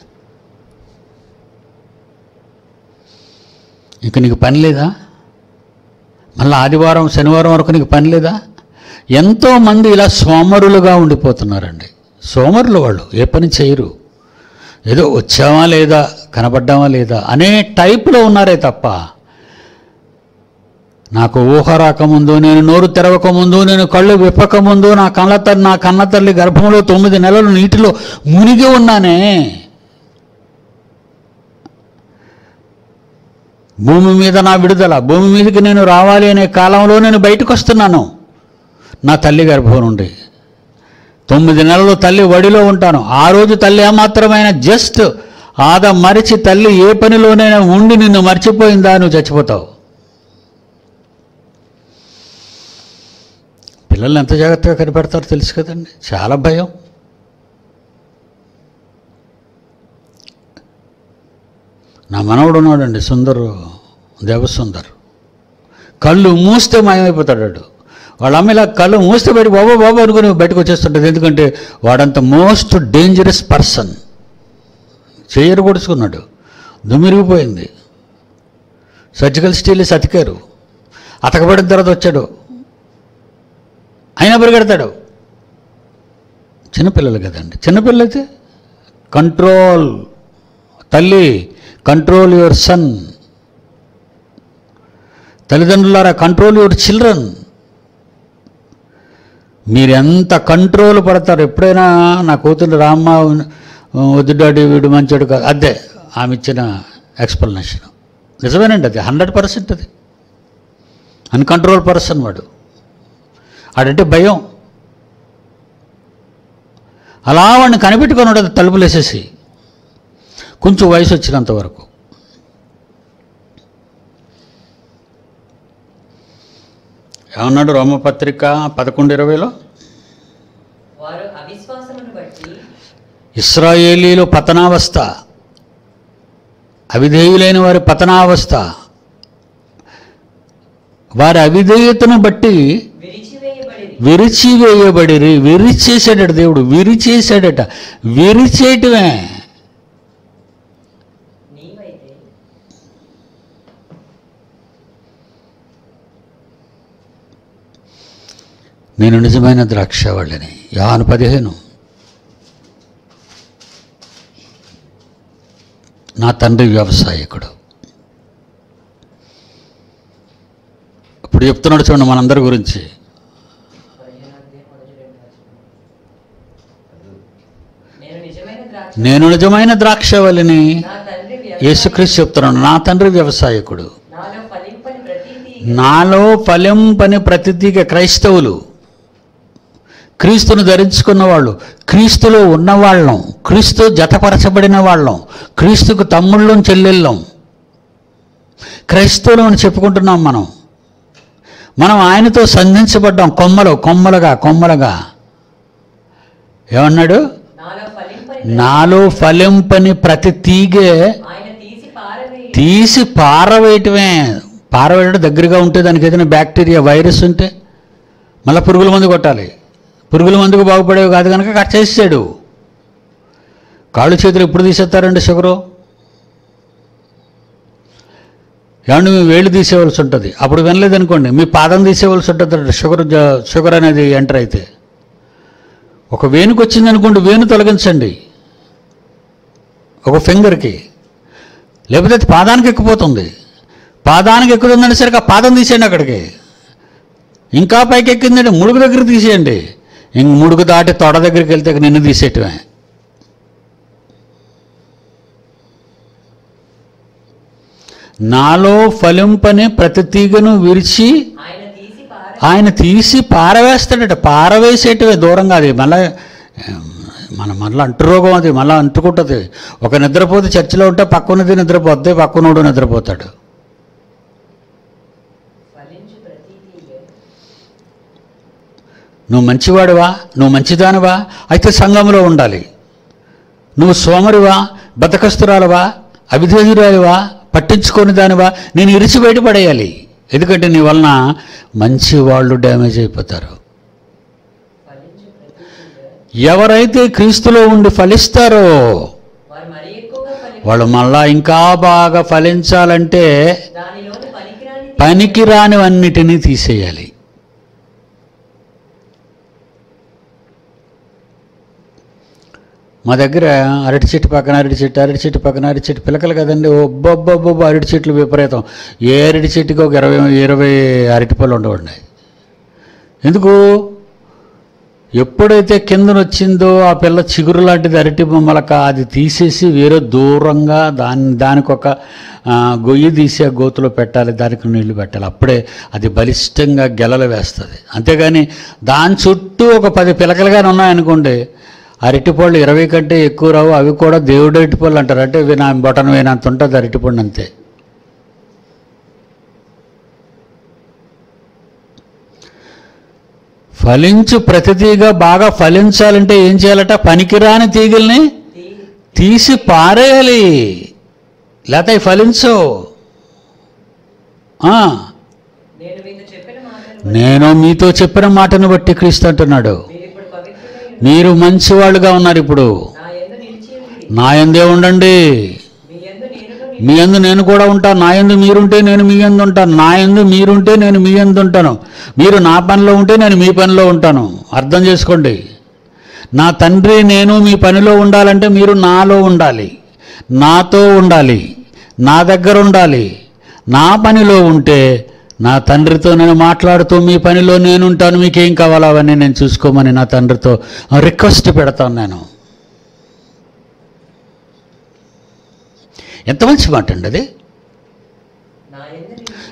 ఇక నీకు పని లేదా మళ్ళీ ఆదివారం శనివారం వరకు నీకు పని లేదా ఎంతోమంది ఇలా సోమరులుగా ఉండిపోతున్నారండి సోమరులు వాళ్ళు ఏ పని చేయరు ఏదో వచ్చామా లేదా కనబడ్డామా లేదా అనే టైప్లో ఉన్నారే తప్ప నాకు ఊహ రాకముందు నేను నోరు తెరవకముందు నేను కళ్ళు విప్పకముందు నా కళ్ళ తల్లి నా కన్న తల్లి గర్భంలో తొమ్మిది నెలలు నీటిలో మునిగి ఉన్నానే భూమి మీద నా విడుదల భూమి మీదకి నేను రావాలి అనే కాలంలో నేను బయటకు వస్తున్నాను నా తల్లి గర్భం నుండి తొమ్మిది నెలలు తల్లి వడిలో ఉంటాను ఆ రోజు తల్లి ఏమాత్రమైన జస్ట్ ఆద మరిచి తల్లి ఏ పనిలోనైనా ఉండి నిన్ను మర్చిపోయిందా నువ్వు చచ్చిపోతావు పిల్లల్ని ఎంత జాగ్రత్తగా కనిపెడతారో తెలుసు కదండి చాలా భయం నా మనవడు ఉన్నాడండి సుందరు దేవసుందర్ కళ్ళు మూస్తే మాయమైపోతాడు వాడు. వాళ్ళ అమ్మ ఇలా కళ్ళు మూస్తే బయట బాబా బాబా అనుకుని బయటకు వచ్చేస్తుంటుంది ఎందుకంటే వాడంత మోస్ట్ డేంజరస్ పర్సన్ చేయరు పొడుచుకున్నాడు దుమిరిగిపోయింది సర్జికల్ స్టీల్ అతికారు అతకబడిన తర్వాత వచ్చాడు అయినా పరిగెడతాడు చిన్నపిల్లలు కదండి చిన్నపిల్లలు అయితే కంట్రోల్ తల్లి కంట్రోల్ యువర్ సన్ తల్లిదండ్రులారా కంట్రోల్ యువర్ చిల్డ్రన్ మీరు ఎంత కంట్రోల్ పడతారు ఎప్పుడైనా నా కూతురు రామ్మ వద్దు డాడీ వీడు మంచోడు కాదు అదే ఆమె ఇచ్చిన ఎక్స్ప్లెనేషన్ నిజమేనండి అది హండ్రెడ్ పర్సెంట్ అది అన్కంట్రోల్ పర్సన్ వాడు ఆడంటే భయం అలా వాడిని కనిపెట్టుకొని ఉండదు తలుపులు వేసేసి కొంచెం వయసు వచ్చినంత వరకు ఏమన్నాడు రోమపత్రిక పదకొండు ఇరవైలో వారు అవిశ్వాసమును బట్టి ఇస్రాయేలీలు పతనావస్థ అవిధేయులైన వారి పతనావస్థ వారి అవిధేయతను బట్టి విరిచివేయబడి విరిచివేయబడిరి విరిచేసాడట దేవుడు విరిచేసాడట విరిచేయటమే నీవైతే నేను నిజమైన ద్రాక్షవాళ్ళని యాను పదిహేను నా తండ్రి వ్యవసాయకుడు ఇప్పుడు చెప్తున్నాడు చూడండి మనందరి గురించి నేను నిజమైన ద్రాక్ష నేను నిజమైన ద్రాక్షవల్లిని నా తండ్రి యేసుక్రీస్తు చెప్తున్నాడు నా తండ్రి వ్యవసాయకుడు నాలో ఫలింపని ప్రతిదీ నాలో ఫలింపని ప్రతిదిగా క్రైస్తవులు క్రీస్తును ధరించుకున్న వాళ్ళు క్రీస్తులో ఉన్నవాళ్ళం క్రీస్తు జతపరచబడిన వాళ్ళం క్రీస్తుకు తమ్ముళ్ళం చెల్లెళ్ళం క్రైస్తవులం అని చెప్పుకుంటున్నాం మనం మనం ఆయనతో సంధించబడ్డాం కొమ్మలు కొమ్మలుగా కొమ్మలుగా ఏమన్నాడు నాలో ఫలింపని నాలో ఫలింపని ప్రతి తీగే ఆయన తీసి పారవేయి తీసి పారవేయటమే పారవేయడం దగ్గరగా ఉంటే దానికి ఏదైనా బ్యాక్టీరియా వైరస్ ఉంటే మళ్ళీ పురుగుల మందు కొట్టాలి పురుగుల మందుకు బాగుపడేవి కాదు కనుక కట్ చేసాడు కాళ్ళు చేతులు ఎప్పుడు తీసేస్తారండి షుగరు ఏమంటే మీ వేళ్ళు తీసేవలసి ఉంటుంది అప్పుడు వినలేదనుకోండి మీ పాదం తీసేవలసి ఉంటుంది షుగర్ జ- షుగర్ అనేది ఎంటర్ అయితే ఒక వేనుకు వచ్చింది అనుకోండి వేణు తొలగించండి ఒక ఫింగర్కి లేకపోతే అది పాదానికి ఎక్కిపోతుంది పాదానికి ఎక్కుతుందని సరికి ఆ పాదం తీసేయండి అక్కడికి ఇంకా పైకి ఎక్కిందంటే ముడుగు దగ్గర తీసేయండి ఇంక ముడుగు దాటి తొడ దగ్గరికి వెళ్తే ఇక నిన్ను తీసేయటమే నాలో ఫలింపని ప్రతి తీగను విరిచి ఆయన తీసి పార ఆయన తీసి పారవేస్తాడట పారవేసేటివే దూరంగా అది మళ్ళా మన మళ్ళీ అంటురోగం అది మళ్ళీ అంటుకుంటుంది ఒక నిద్రపోతే చర్చిలో ఉంటే పక్కనది నిద్రపోద్ది పక్కనోడు నిద్రపోతాడు ఫలించు ప్రతిదీ నువ్వు మంచివాడివా నువ్వు మంచిదానివా అయితే సంఘంలో ఉండాలి నువ్వు సోమరివా బతకస్తురాలవా అవిధేయురాలివా పట్టించుకొని దానివా నేను ఇరిచి బయటపడేయాలి ఎందుకంటే నీ వలన మంచి వాళ్ళు డ్యామేజ్ అయిపోతారు ఫలించు ప్రతిదీ ఎవరైతే క్రీస్తులో ఉండి ఫలిస్తారో వారు మరి ఎక్కువగా ఫలి వాళ్ళు మళ్ళా ఇంకా బాగా ఫలించాలంటే దానిలోని పనికిరాని పనికిరానివన్నిటినీ తీసేయాలి మా దగ్గర అరటి చెట్టు పక్కన అరటి చెట్టు అరటి చెట్టు పక్కన అరటి చెట్టు పిలకలు కదండి ఒబ్బొబ్బొబ్బొబ్బ అరటి చెట్లు విపరీతం ఏ అరటి చెట్టుకి ఒక ఇరవై ఇరవై అరటి పళ్ళు ఉండవండి ఎందుకు ఎప్పుడైతే కిందన వచ్చిందో ఆ పిల్ల చిగురు లాంటిది అరటి బొమ్మలక అది తీసేసి వేరే దూరంగా దాని దానికి ఒక ఆ, గొయ్యి తీసి ఆ గోతులో పెట్టాలి దానికి నీళ్లు పెట్టాలి అప్పుడే అది బలిష్టంగా గెలలు వేస్తుంది అంతేగాని దాని చుట్టూ ఒక పది పిలకలుగానే ఉన్నాయనుకోండి అరటిపళ్ళు ఇరవై కంటే ఎక్కువ రావు అవి కూడా దేవుడు అరటిపళ్ళు అంటారు అంటే ఇవి నా బొటన వేయనంత ఉంటుంది అరటిపండు అంతే ఫలించు ప్రతి తీగ బాగా ఫలించాలంటే ఏం చేయాలట పనికిరాని తీగల్ని తీ- తీసి పారేయాలి లేకపోతే అవి ఫలించు ఆ, నేను మీతో చెప్పిన మాటలు నేను మీతో చెప్పిన మాటను బట్టి క్రీస్తు అంటున్నాడు మీరు ఇప్పుడు పవిత్రులై మీరు మంచివాళ్ళుగా ఉన్నారు ఇప్పుడు నా యందు నిలిచి ఉండి నా ఎందే ఉండండి మీ యందు నేను మీ యందు నేను కూడా ఉంటాను నా యందు మీరుంటే నేను మీ యందు ఉంటాను నా యందు మీరుంటే నేను మీ యందు ఉంటాను మీరు నా పనిలో ఉంటే నేను మీ పనిలో ఉంటాను అర్థం చేసుకోండి నా తండ్రి నేను మీ పనిలో ఉండాలంటే మీరు నాలో ఉండాలి నాతో ఉండాలి నా దగ్గర ఉండాలి నా పనిలో ఉంటే నా తండ్రితో నేను మాట్లాడుతూ మీ పనిలో నేను ఉంటాను మీకేం కావాలో అవన్నీ నేను చూసుకోమని నా తండ్రితో రిక్వెస్ట్ పెడతాను నేను ఎంత మంచి మాట అండి అది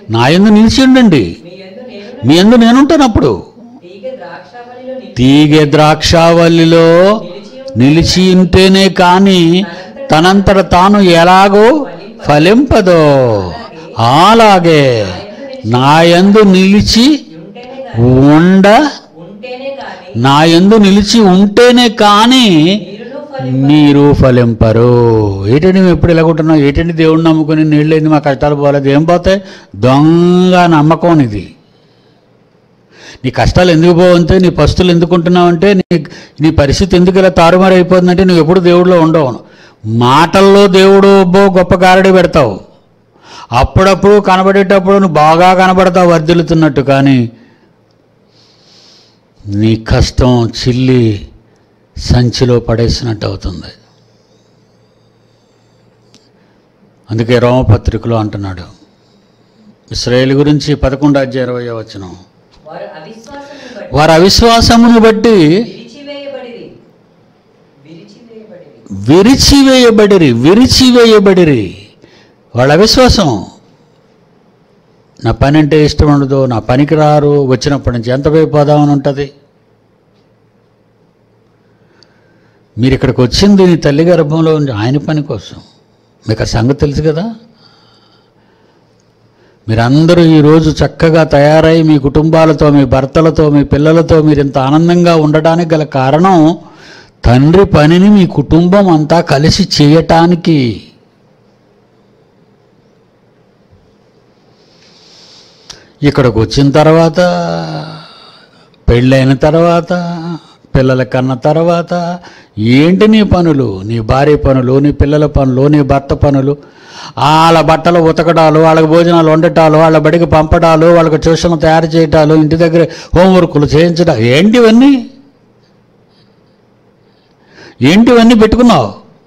నా ఎందు నిలిచి ఉండండి మీ యందు నేను మీ ఎందు నేనుంటాను అప్పుడు తీగ ద్రాక్షావళిలో నిలిచి తీగె ద్రాక్షావల్లిలో నిలిచి నిలిచి ఉంటేనే కానీ తనంతట తాను ఎలాగో ఫలింపదో అలాగే నా యందు నిలిచి ఉంటేనే గాని ఉండ ఉంటేనే గాని నా యందు నిలిచి ఉంటేనే కానీ మీరును ఫలి మీరు ఫలింపరు ఏంటండి మేము ఎప్పుడు ఎలాగుంటున్నాం ఏంటండి దేవుడిని నమ్ముకుని నీళ్ళేంది మా కష్టాలు పోలేదు ఏం పోతాయి దొంగ నమ్మకం ఇది నీ కష్టాలు ఎందుకు పోవంతే నీ పస్తులు ఎందుకు ఉంటున్నావంటే నీ నీ పరిస్థితి ఎందుకు ఇలా తారుమారు అయిపోతుందంటే నువ్వు ఎప్పుడు దేవుడిలో ఉండవు మాటల్లో దేవుడు బో గొప్ప గారడి పెడతావు అప్పుడప్పుడు కనబడేటప్పుడు నువ్వు బాగా కనబడతావు వర్ధిల్లుతున్నట్టు కానీ నీ కష్టం చిల్లి సంచిలో పడేసినట్టు అవుతుంది అందుకే రోమపత్రికలో అంటున్నాడు ఇస్రాయేల్ గురించి పదకొండు అధ్యాయ ఇరవై వచనం వారు అవిశ్వాసమును బట్టి వారి అవిశ్వాసమును బట్టి విరిచివేయబడిరి విరిచివేయబడిరి విరిచివేయబడిరి విరిచివేయబడిరి వాళ్ళ అవిశ్వాసం నా పని అంటే ఇష్టం ఉండదు నా పనికి రారు వచ్చినప్పటి నుంచి ఎంత పోదామని ఉంటుంది మీరు ఇక్కడికి వచ్చింది నీ తల్లి గర్భంలో ఉంది ఆయన పని కోసం మీకు ఆ సంగతి తెలుసు కదా మీరందరూ ఈరోజు చక్కగా తయారై మీ కుటుంబాలతో మీ భర్తలతో మీ పిల్లలతో మీరు ఇంత ఆనందంగా ఉండడానికి గల కారణం తండ్రి పనిని మీ కుటుంబం అంతా కలిసి చేయటానికి ఇక్కడికి వచ్చిన తర్వాత పెళ్ళైన తర్వాత పిల్లల కన్న తర్వాత ఏంటి నీ పనులు నీ భార్య పనులు నీ పిల్లల పనులు నీ భర్త పనులు వాళ్ళ బట్టలు ఉతకడాలు వాళ్ళకి భోజనాలు వండటాలు వాళ్ళ బడికి పంపడాలు వాళ్ళకి ట్యూషన్ తయారు చేయటాలు ఇంటి దగ్గర హోంవర్కులు చేయించడం ఏంటివన్నీ ఏంటివన్నీ పెట్టుకున్నావు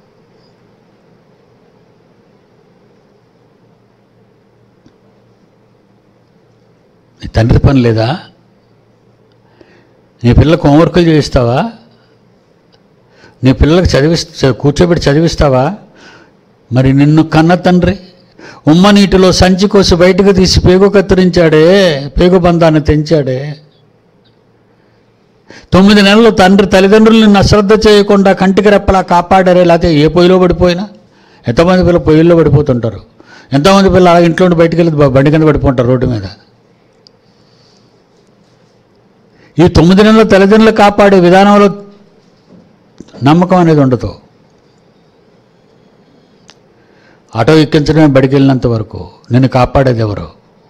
నీ తండ్రి పని లేదా నీ పిల్లలకు హోంవర్కులు చేయిస్తావా నీ పిల్లలకు చదివి కూర్చోబెట్టి చదివిస్తావా మరి నిన్ను కన్న తండ్రి ఉమ్మ నీటిలో సంచి కోసి బయటకు తీసి పేగు కత్తిరించాడే పేగు బంధాన్ని తెంచాడే తొమ్మిది నెలలు తండ్రి తల్లిదండ్రులు నిన్ను అశ్రద్ధ చేయకుండా కంటికి రెప్పలా కాపాడారే లేకపోతే ఏ పొయ్యిలో పడిపోయినా ఎంతమంది పిల్లలు పొయ్యిల్లో పడిపోతుంటారు ఎంతమంది పిల్లలు అలా ఇంట్లో నుండి బయటికి వెళ్ళి బ- బండి కింద పడిపోతారు రోడ్డు మీద ఈ తొమ్మిది నెలల తల్లిదండ్రులు కాపాడే విధానంలో నమ్మకం అనేది ఉండదు ఆటో ఎక్కించడమే బడికి వెళ్ళినంత వరకు నిన్ను కాపాడేది ఎవరు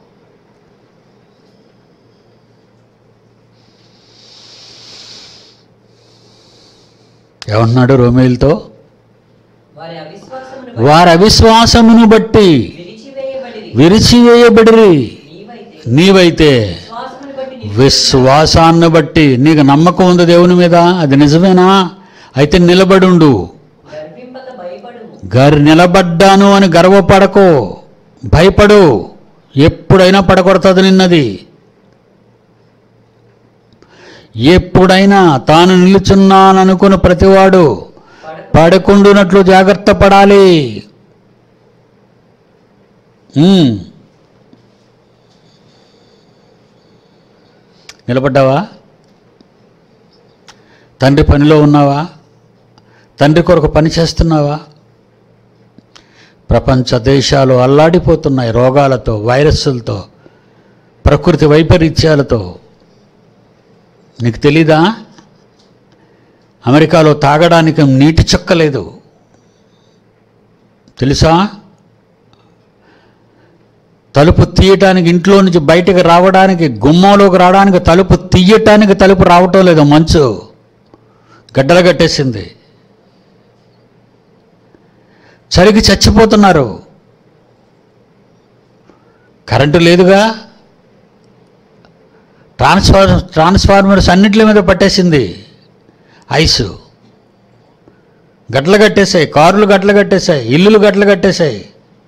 ఏమంటున్నాడు రోమేలతో వారి అవిశ్వాసమును వారి అవిశ్వాసమును బట్టి విరిచివేయబడిరి విరిచివేయబడిరి నీవైతే నీవైతే విశ్వాసమును బట్టి నీ విశ్వాసాన్ని బట్టి నీకు నమ్మకం ఉంది దేవుని మీద అది నిజమేనా అయితే నిలబడుండు గర్వింపక భయపడుము గర్ నిలబడ్డాను అని గర్వపడకు భయపడు ఎప్పుడైనా పడగొడుతుంది నిన్నది ఎప్పుడైనా తాను నిలుచున్నాననుకున్న ప్రతివాడు పడక పడకుండునట్లు జాగ్రత్త పడాలి ఉమ్. నిలబడ్డావా తండ్రి పనిలో ఉన్నావా తండ్రి కొరకు పని చేస్తున్నావా ప్రపంచ దేశాలు అల్లాడిపోతున్నాయి రోగాలతో వైరస్సులతో ప్రకృతి వైపరీత్యాలతో నీకు తెలీదా అమెరికాలో తాగడానికి నీటి చుక్క లేదు తెలుసా తలుపు తీయటానికి ఇంట్లో నుంచి బయటకు రావడానికి గుమ్మంలోకి రావడానికి తలుపు తీయటానికి తలుపు రావటం లేదు మంచు గడ్డలు కట్టేసింది చలికి చచ్చిపోతున్నారు కరెంటు లేదుగా ట్రాన్స్ఫార్ ట్రాన్స్ఫార్మర్స్ అన్నింటి మీద పట్టేసింది ఐసు గట్లు కట్టేశాయి కార్లు గట్లు కట్టేశాయి ఇల్లులు గట్లు కట్టేశాయి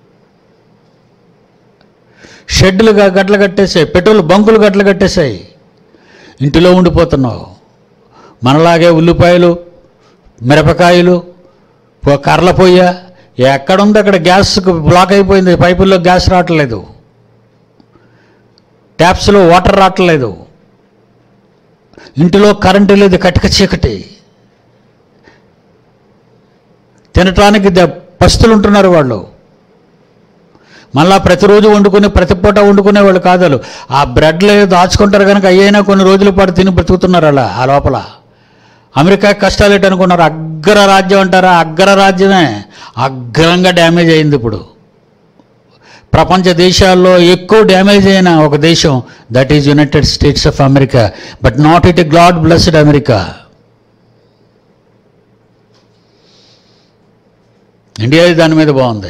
షెడ్లు గ- గట్లు కట్టేశాయి పెట్రోల్ బంకులు గట్లు కట్టేశాయి ఇంటిలో ఉండిపోతున్నావు మనలాగే ఉల్లిపాయలు మిరపకాయలు పో- కర్ల పొయ్య ఎక్కడుంది అక్కడ గ్యాస్ బ్లాక్ అయిపోయింది పైపుల్లో గ్యాస్ రావట్లేదు ట్యాప్స్లో వాటర్ రావట్లేదు ఇంటిలో కరెంటు లేదు కటిక చీకటి తినటానికి ద- పస్తులు ఉంటున్నారు వాళ్ళు మళ్ళా ప్రతిరోజు వండుకుని ప్రతి పూట వండుకునే వాళ్ళు కాదు ఆ బ్రెడ్లు ఏదో దాచుకుంటారు కనుక అయ్యైనా కొన్ని రోజుల పాటు తిని బ్రతుకుతున్నారు అలా ఆ లోపల అమెరికా కష్టాలు ఏంటి అనుకున్నారు అగ్ర రాజ్యం అంటారా అగ్ర రాజ్యమే అగ్రంగా డ్యామేజ్ అయింది ఇప్పుడు ప్రపంచ దేశాల్లో ఎక్కువ డ్యామేజ్ అయిన ఒక దేశం that is United States of America but not it God blessed America India దాని మీద బాగుంది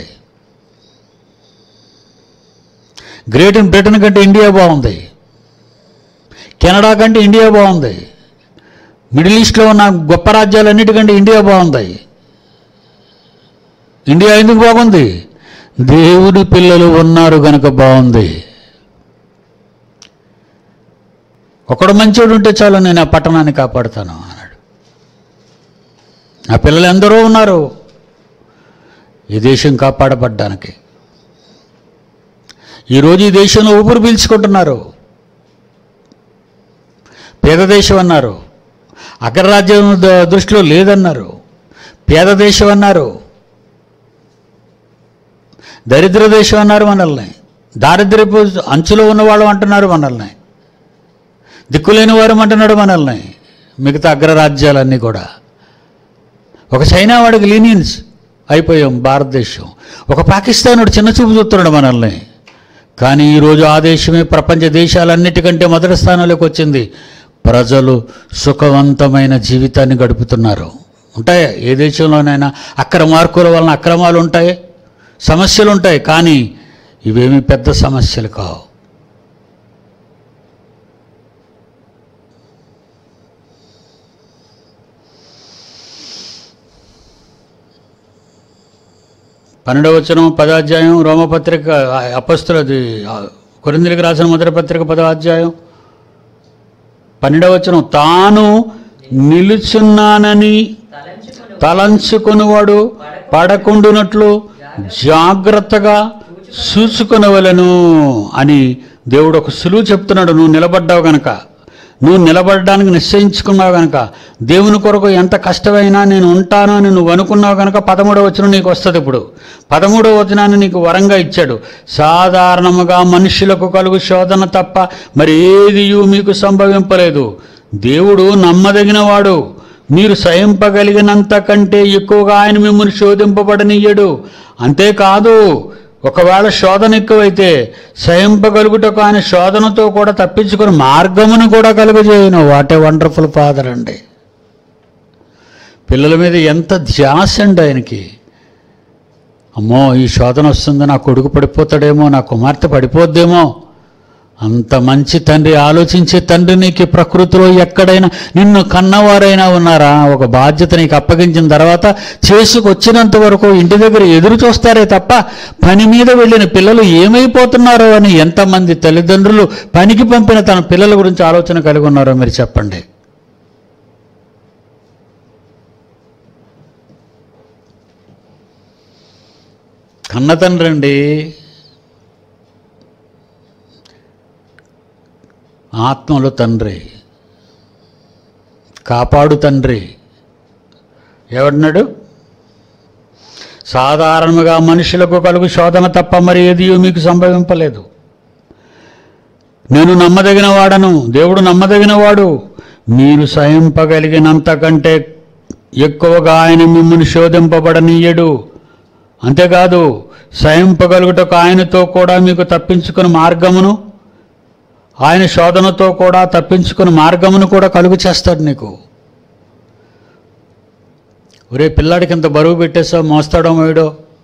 గ్రేట్ బ్రిటన్ కంటే ఇండియా బాగుంది కెనడా కంటే ఇండియా బాగుంది మిడిల్ ఈస్ట్లో ఉన్న గొప్ప రాజ్యాలన్నిటికంటే ఇండియా బాగుంది ఇండియా ఎందుకు బాగుంది దేవుని పిల్లలు ఉన్నారు గనక బాగుంది ఒకడు మంచోడు ఉంటే చాలు నేను ఆ పట్టణాన్ని కాపాడుతాను అన్నాడు ఆ పిల్లలు ఎందరో ఉన్నారు ఈ దేశం కాపాడబడ్డానికి ఈరోజు ఈ దేశంలో ఊపిరి పీల్చుకుంటున్నారు పేద దేశం అన్నారు అగ్రరాజ్యం ద- దృష్టిలో లేదన్నారు పేద దేశం అన్నారు దరిద్ర దేశం అన్నారు మనల్ని దారిద్ర్యపు అంచులో ఉన్నవాళ్ళు అంటున్నారు మనల్ని దిక్కులేని వారు అంటున్నాడు మనల్ని మిగతా అగ్రరాజ్యాలన్నీ కూడా ఒక చైనా వాడికి లీనియన్స్ అయిపోయాం భారతదేశం ఒక పాకిస్తాన్ వాడు చిన్న చూపు చూస్తున్నాడు మనల్ని కానీ ఈరోజు ఆ దేశమే ప్రపంచ దేశాలన్నిటికంటే మొదటి స్థానంలోకి వచ్చింది ప్రజలు సుఖవంతమైన జీవితాన్ని గడుపుతున్నారు ఉంటాయి ఏ దేశంలోనైనా అక్రమార్కుల వలన అక్రమాలు ఉంటాయి సమస్యలు ఉంటాయి కానీ ఇవేమీ పెద్ద సమస్యలు కావు పన్నెండవ వచనం పదాధ్యాయం రోమపత్రిక అపస్తులది కొరిందులకు రాసిన మొదటి పత్రిక పదాధ్యాయం పన్నెండవ వచనం తాను నిలుచున్నానని తలంచుకుని తలంచుకొనివాడు పడకుండునట్లు జాగ్రత్తగా చూసుకొనవలను అని దేవుడు ఒక సులువు చెప్తున్నాడు నువ్వు నిలబడ్డావు గనక నువ్వు నిలబడడానికి నిశ్చయించుకున్నావు గనక దేవుని కొరకు ఎంత కష్టమైనా నేను ఉంటాను అని నువ్వు అనుకున్నావు గనక పదమూడవ వచనం నీకు వస్తుంది ఇప్పుడు పదమూడవ వచనాన్ని నీకు వరంగా ఇచ్చాడు సాధారణముగా మనుషులకు కలుగు శోధన తప్ప మరి ఏదియు మీకు సంభవింపలేదు దేవుడు నమ్మదగినవాడు మీరు సహింపగలిగినంత కంటే ఎక్కువగా ఆయన మిమ్మల్ని శోధింపబడనీయడు అంతేకాదు ఒకవేళ శోధన ఎక్కువైతే సహింపగలుగుటకు ఆయన శోధనతో కూడా తప్పించుకుని మార్గమును కూడా కలుగజేయను వాట్ ఏ వండర్ఫుల్ ఫాదర్ అండి పిల్లల మీద ఎంత ధ్యాస అండి ఆయనకి అమ్మో ఈ శోధన వస్తుంది నా కొడుకు పడిపోతాడేమో నా కుమార్తె పడిపోద్దేమో అంత మంచి తండ్రి ఆలోచించే తండ్రి నీకు ఈ ప్రకృతిలో ఎక్కడైనా నిన్ను కన్నవారైనా ఉన్నారా ఒక బాధ్యత నీకు అప్పగించిన తర్వాత చేసుకొచ్చినంత వరకు ఇంటి దగ్గర ఎదురు చూస్తారే తప్ప పని మీద వెళ్ళిన పిల్లలు ఏమైపోతున్నారో అని ఎంతమంది తల్లిదండ్రులు పనికి పంపిన తన పిల్లల గురించి ఆలోచన కలిగి ఉన్నారో మీరు చెప్పండి కన్న తండ్రి అండి ఆత్మలో తండ్రి కాపాడు తండ్రి ఎవడన్నాడు సాధారణంగా మనుషులకు కలుగు శోధన తప్ప మరి ఏదియో మీకు సంభవింపలేదు నేను నమ్మదగిన వాడను దేవుడు నమ్మదగిన వాడు మీరు సహింపగలిగినంత కంటే ఎక్కువగా ఆయన మిమ్మల్ని శోధింపబడనీయడు అంతేకాదు సహింపగలుగుటకు ఆయనతో కూడా మీకు తప్పించుకుని మార్గమును ఆయన శోధనతో కూడా తప్పించుకుని మార్గమును కూడా కలుగు చేస్తాడు నీకు ఒరే పిల్లాడికి ఇంత బరువు పెట్టేసా మోస్తాడో మోయడో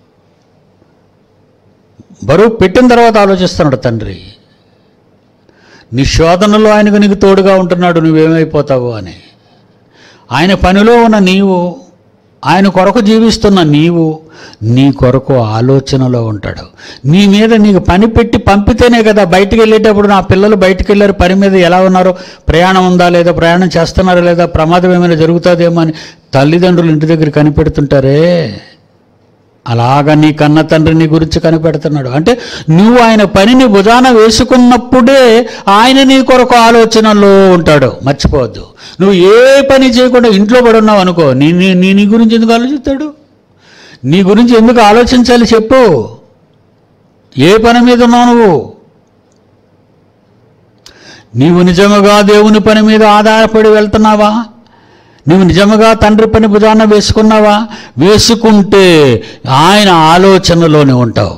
బరువు పెట్టిన తర్వాత ఆలోచిస్తున్నాడు తండ్రి నీ శోధనలో ఆయనకు నీకు తోడుగా ఉంటున్నాడు నువ్వేమైపోతావు అని ఆయన పనిలో ఉన్న నీవు ఆయన కొరకు జీవిస్తున్న నీవు నీ కొరకు ఆలోచనలో ఉంటాడు నీ మీద నీకు పని పెట్టి పంపితేనే కదా బయటికి వెళ్ళేటప్పుడు నా పిల్లలు బయటికి వెళ్ళారు పని మీద ఎలా ఉన్నారో ప్రయాణం ఉందా లేదా ప్రయాణం చేస్తున్నారా లేదా ప్రమాదం ఏమైనా జరుగుతుందేమో అని తల్లిదండ్రులు ఇంటి దగ్గర కనిపెడుతుంటారే అలాగ నీ కన్న తండ్రి నీ గురించి కనిపెడుతున్నాడు అంటే నువ్వు ఆయన పనిని భుజాన వేసుకున్నప్పుడే ఆయన నీ కొరకు ఆలోచనలో ఉంటాడు మర్చిపోవద్దు నువ్వు ఏ పని చేయకుండా ఇంట్లో పడి ఉన్నావు అనుకో నీ నీ నీ నీ గురించి ఎందుకు ఆలోచిస్తాడు నీ గురించి ఎందుకు ఆలోచించాలి చెప్పు ఏ పని మీద ఉన్నావు నువ్వు నీవు నిజముగా దేవుని పని మీద ఆధారపడి వెళ్తున్నావా నువ్వు నిజముగా తండ్రి పని భుజాన వేసుకున్నావా వేసుకుంటే ఆయన ఆలోచనలోనే ఉంటావు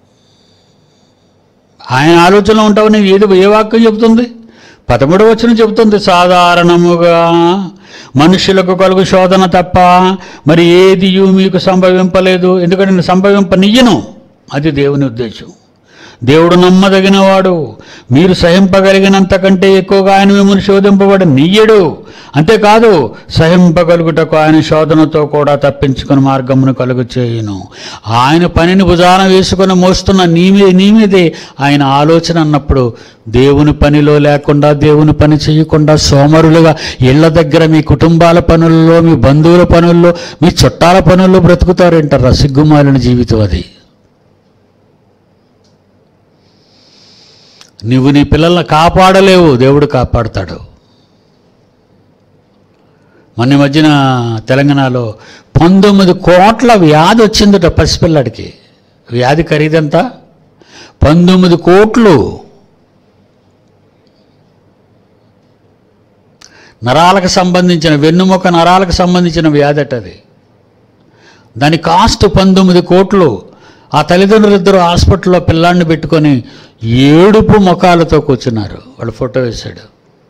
ఆయన ఆలోచనలో ఉంటావు నీవు ఏది ఏ వాక్యం చెబుతుంది పదమూడవ వచనం చెబుతుంది సాధారణముగా మనుషులకు కలుగు శోధన తప్ప మరి ఏది మీకు సంభవింపలేదు ఎందుకంటే నేను సంభవింపనియ్యను అది దేవుని ఉద్దేశం దేవుడు నమ్మదగినవాడు మీరు సహింపగలిగినంత కంటే ఎక్కువగా ఆయన మిమ్మల్ని శోధింపబడి నీయడు అంతేకాదు సహింపగలుగుటకు ఆయన శోధనతో కూడా తప్పించుకుని మార్గమును కలుగు చేయును ఆయన పనిని భుజాన వేసుకుని మోస్తున్న నీ మీద నీ మీదే ఆయన ఆలోచన అన్నప్పుడు దేవుని పనిలో లేకుండా దేవుని పని చేయకుండా సోమరులుగా ఇళ్ల దగ్గర మీ కుటుంబాల పనుల్లో మీ బంధువుల పనుల్లో మీ చుట్టాల పనుల్లో బ్రతుకుతారంటారా సిగ్గుమాలిన జీవితం అది నువ్వు నీ పిల్లల్ని కాపాడలేవు దేవుడు కాపాడుతాడు మొన్న ఈ మధ్యన తెలంగాణలో పంతొమ్మిది కోట్ల వ్యాధి వచ్చిందట పసిపిల్లడికి వ్యాధి ఖరీదంతా పంతొమ్మిది కోట్లు నరాలకు సంబంధించిన వెన్నుముక నరాలకు సంబంధించిన వ్యాధి అట అది దాని కాస్ట్ పంతొమ్మిది కోట్లు ఆ తల్లిదండ్రులు ఇద్దరు హాస్పిటల్లో పిల్లాడిని పెట్టుకొని ఏడుపు ముఖాలతో కూర్చున్నారు వాడు ఫోటో వేశాడు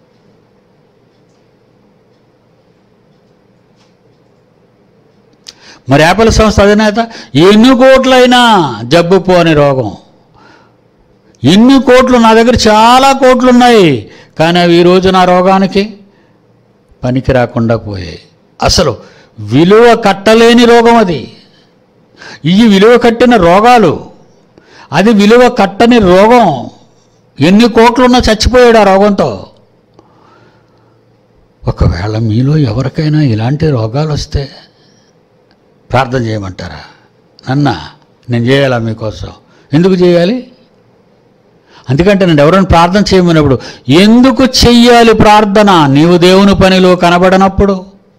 మరి యాపిల్ సంస్థ అధినేత ఎన్ని కోట్లైనా జబ్బు పోని రోగం ఎన్ని కోట్లు నా దగ్గర చాలా కోట్లు ఉన్నాయి కానీ అవి ఈరోజు నా రోగానికి పనికి రాకుండా పోయాయి అసలు విలువ కట్టలేని రోగం అది ఇవి విలువ కట్టిన రోగాలు అది విలువ కట్టని రోగం ఎన్ని కోట్లున్నా చచ్చిపోయాడు ఆ రోగంతో ఒకవేళ మీలో ఎవరికైనా ఇలాంటి రోగాలు వస్తే ప్రార్థన చేయమంటారా నన్న నేను చేయాలా మీకోసం ఎందుకు చేయాలి అందుకంటే నేను ఎవరైనా ప్రార్థన చేయమన్నప్పుడు ఎందుకు చెయ్యాలి ప్రార్థన నీవు దేవుని పనిలో కనబడనప్పుడు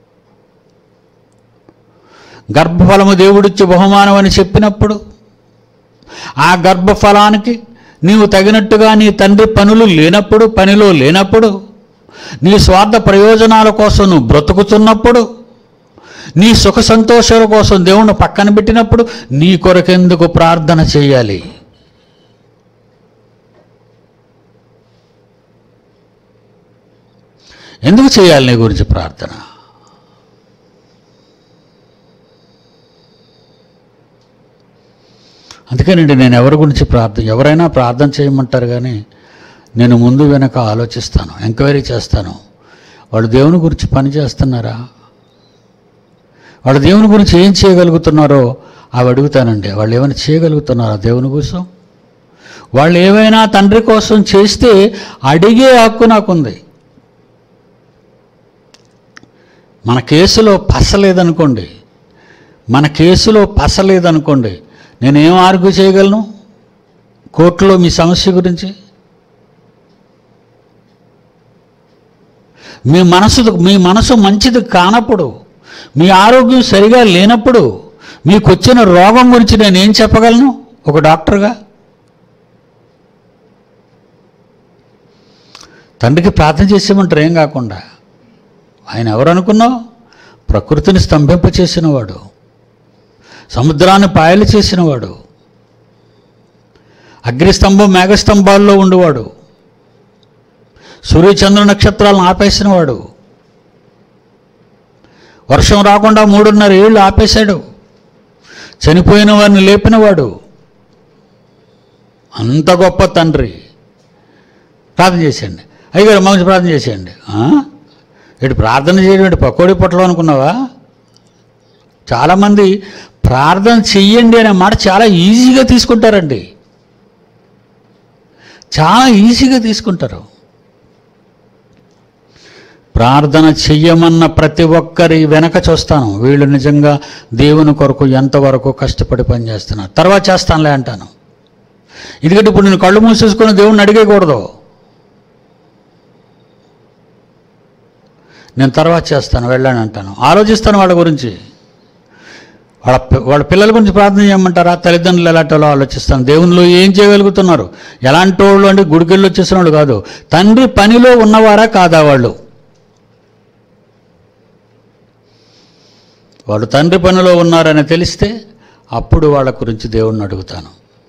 గర్భఫలము దేవుడిచ్చి బహుమానం అని చెప్పినప్పుడు ఆ గర్భఫలానికి నీవు తగినట్టుగా నీ తండ్రి పనులు లేనప్పుడు పనిలో లేనప్పుడు నీ స్వార్థ ప్రయోజనాల కోసం నువ్వు బ్రతుకుతున్నప్పుడు నీ సుఖ సంతోషాల కోసం దేవుణ్ణి పక్కన పెట్టినప్పుడు నీ కొరకెందుకు ప్రార్థన చేయాలి ఎందుకు చేయాలి నీ గురించి ప్రార్థన అందుకేనండి నేను ఎవరి గురించి ప్రార్థన ఎవరైనా ప్రార్థన చేయమంటారు కానీ నేను ముందు వెనక ఆలోచిస్తాను ఎంక్వైరీ చేస్తాను వాళ్ళు దేవుని గురించి పని చేస్తున్నారా వాళ్ళు దేవుని గురించి ఏం చేయగలుగుతున్నారో అవి అడుగుతానండి వాళ్ళు ఏమైనా చేయగలుగుతున్నారా దేవుని కోసం వాళ్ళు ఏమైనా తండ్రి కోసం చేస్తే అడిగే హక్కు నాకుంది మన కేసులో పస లేదనుకోండి మన కేసులో పస లేదనుకోండి నేనేం ఆర్గ్యూ చేయగలను కోర్టులో మీ సమస్య గురించి మీ మనసు మీ మనసు మంచిది కానప్పుడు మీ ఆరోగ్యం సరిగా లేనప్పుడు మీకు వచ్చిన రోగం గురించి నేనేం చెప్పగలను ఒక డాక్టర్గా తండ్రికి ప్రార్థన చేసేమంటారు ఏం కాకుండా ఆయన ఎవరు అనుకున్నావు ప్రకృతిని స్తంభింపచేసినవాడు సముద్రాన్ని పాయలు చేసినవాడు అగ్నిస్తంభం మేఘస్తంభాల్లో ఉండేవాడు సూర్యచంద్ర నక్షత్రాలను ఆపేసినవాడు వర్షం రాకుండా మూడున్నర ఏళ్ళు ఆపేశాడు చనిపోయిన వారిని లేపినవాడు అంత గొప్ప తండ్రి ప్రార్థన చేసేయండి అయ్యగారు మంచి ప్రార్థన చేసేయండి ఆ? ఇటు ప్రార్థన చేయడం ఇటు పకోడీ పొట్టలు అనుకున్నావా చాలామంది ప్రార్థన చెయ్యండి అనే మాట చాలా ఈజీగా తీసుకుంటారండి చాలా ఈజీగా తీసుకుంటారు ప్రార్థన చెయ్యమన్న ప్రతి ఒక్కరి వెనక చూస్తాను వీళ్ళు నిజంగా దేవుని కొరకు ఎంతవరకు కష్టపడి పనిచేస్తున్నారు తర్వాత చేస్తానులే అంటాను ఎందుకంటే ఇప్పుడు నేను కళ్ళు మూసేసుకొని దేవుణ్ణి అడిగేయకూడదు నేను తర్వాత చేస్తాను వెళ్ళాను అంటాను ఆలోచిస్తాను వాళ్ళ గురించి వాళ్ళ పి- వాళ్ళ పిల్లల గురించి ప్రార్థన చేయమంటారా తల్లిదండ్రులు ఎలాంటి వాళ్ళో ఆలోచిస్తాను దేవునిలో ఏం చేయగలుగుతున్నారు ఎలాంటి వాళ్ళు అంటే గుడికెళ్ళి వచ్చేసిన వాళ్ళు కాదు తండ్రి పనిలో ఉన్నవారా కాదా వాళ్ళు వాళ్ళు తండ్రి పనిలో ఉన్నారని తెలిస్తే అప్పుడు వాళ్ళ గురించి దేవుణ్ణి అడుగుతాను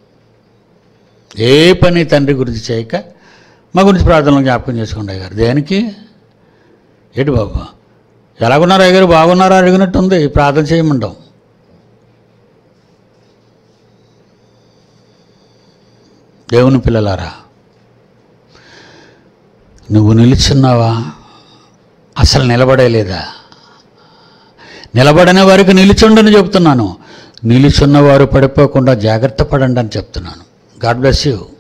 ఏ పని తండ్రి గురించి చేయక మా గురించి ప్రార్థనలు జ్ఞాపకం చేసుకోండి అయ్యారు దేనికి ఏంటి బాబా ఎలాగున్నారు అయ్యగారు బాగున్నారా అడిగినట్టుంది ప్రార్థన చేయమంటాం దేవుని పిల్లలారా నువ్వు నిలుచున్నావా అసలు నిలబడేలేదా నిలబడని వారికి నిలుచుండని చెప్తున్నాను నిలుచున్న వారు పడిపోకుండా జాగ్రత్త పడండి అని చెప్తున్నాను గాడ్ బ్లెస్ యూ